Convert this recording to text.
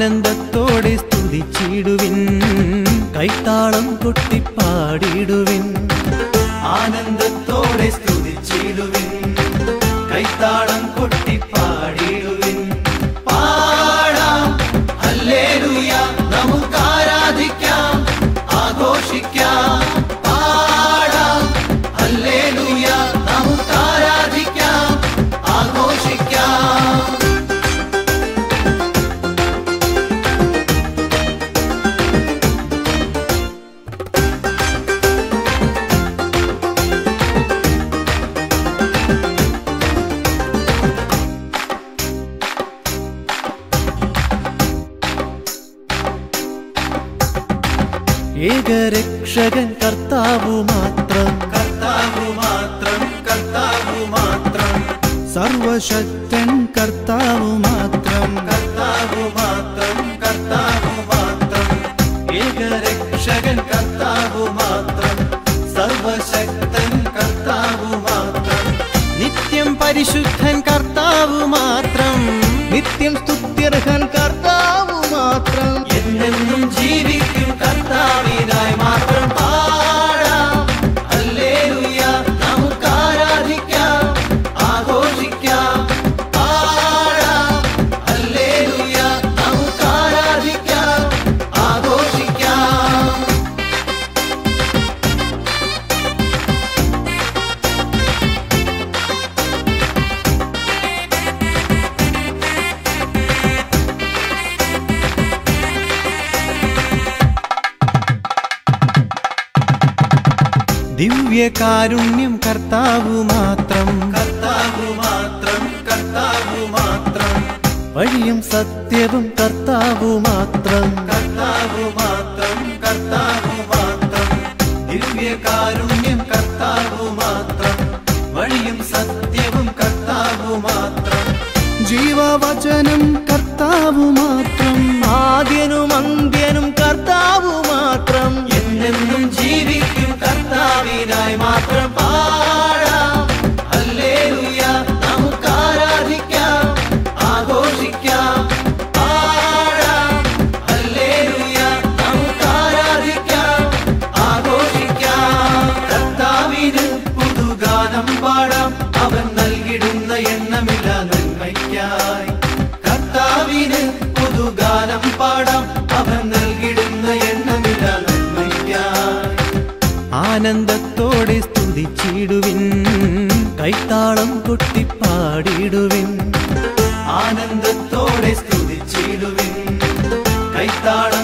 ആനന്ദത്തോടെ സ്തുതിച്ചിടുവിൻ കൈത്താളം കൊട്ടിപ്പാടിടുവിൻ ആനന്ദത്തോടെ സ്തുതിച്ചിടുവിൻ കൈത്താളം കൊട്ടിപ്പാടിടുവിൻ പാടാം ഹല്ലേലൂയ നമുക്ക് ആരാധിക്കാം ആഘോഷിക്കാം പാടാം ഹല്ലേലൂയ നമുക്ക് ആരാധിക്കാം ആഘോഷിക്കാം ഏകരക്ഷകൻ കർത്താവു മാത്രം കർത്താവു മാത്രം കർത്താവു മാത്രം സർവശക്തൻ കർത്താവു മാത്രം കർത്താവു മാത്രം കർത്താവു മാത്രം ഏകരക്ഷകൻ കർത്താവു മാത്രം സർവശക്തൻ കർത്താവു മാത്രം നിത്യം പരിശുദ്ധൻ കർത്താവു മാത്രം നിത്യം സ്തുത്യർഹൻ കർത്താവു മാത്രം എന്നെന്നും ജീവിക്കും കർത്താവിനായി മാത്രം പാടാം ഹല്ലേലൂയ നമുക്ക് ആരാധിക്കാം ആഘോഷിക്കാം പാടാം ഹല്ലേലൂയ നമുക്ക് ആരാധിക്കാം ആഘോഷിക്കാം ദിവ്യകാരുണ്യം കർത്താവു മാത്രം കർത്താവു മാത്രം കർത്താവു മാത്രം വഴിയും സത്യവും കർത്താവു മാത്രം കർത്താവു മാത്രം കർത്താവു മാത്രം ദിവ്യകാരുണ്യം കർത്താവു മാത്രം വഴിയും സത്യവും കർത്താവു മാത്രം ജീവവചനം കർത്താവു മാത്രം ആദ്യനും അന്ത്യനും കർത്താവു മാത്രം എന്നെന്നും ജീവിക്കും കർത്താവിനായി മാത്രം പാടാം ഹല്ലേലൂയ നമുക്ക് ആരാധിക്കാം ആഘോഷിക്കാം പാടാം ഹല്ലേലൂയ നമുക്ക് ആരാധിക്കാം ആഘോഷിക്കാം കർത്താവിന് പുതുഗാനം പാടാം അവൻ നൽകിടുന്ന എണ്ണമില്ല നന്മയ്ക്കായി കർത്താവിന് പുതുഗാനം പാടാം അവൻ നൽകിടുന്ന എണ്ണമില്ല നന്മയ്ക്കായി ആനന്ദത്തോടെ സ്തുതിച്ചിടുവിൻ കൈത്താളം കൊട്ടിപ്പാടിടുവിൻ ആനന്ദത്തോടെ സ്തുതിച്ചിടുവിൻ കൈത്താളം